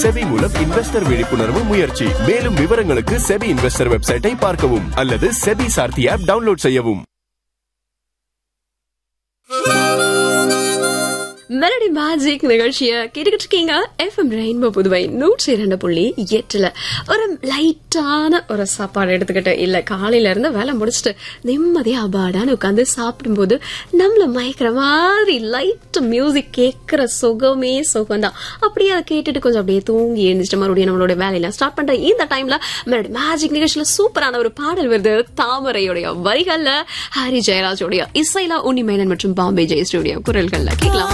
SEBI மூலம் investor விழிப்புணர்வு முயற்சி மேலும் விவரங்களுக்கு செபி இன்வெஸ்டர் வெப்சைட்டை பார்க்கவும் அல்லது செபி சார்த்தி ஆப் டவுன்லோட் செய்யவும் மெலடி மேஜிக் நிகழ்ச்சியை கேட்டுக்கிட்டு இருக்கீங்க எஃப்எம் ரெயின்போ புதுவை நூற்றி இரண்டு புள்ளி எட்டுல ஒரு லைட்டான ஒரு சாப்பாடு எடுத்துக்கிட்டு இல்ல காலையில இருந்து வேலை முடிச்சுட்டு நிம்மதியா அபாடான்னு உட்காந்து சாப்பிடும்போது நம்மள மயக்கிற மாதிரி லைட் மியூசிக் கேட்கிற சுகமே சுகம்தான் அப்படியே அதை கேட்டுட்டு கொஞ்சம் அப்படியே தூங்கி எழுந்திரிச்சிட்டு மறுபடியும் நம்மளோட வேலையெல்லாம் ஸ்டார்ட் பண்ற இந்த டைம்ல மெலடி மேஜிக் நிகழ்ச்சியில சூப்பரான ஒரு பாடல் வருது தாமரையுடைய வரிகள்ல ஹாரி ஜெயராஜோடைய இசைலா உன்னிமேனன் மற்றும் பாம்பே ஜெயஸ்ரீடைய குரல்கள்ல கேட்கலாம்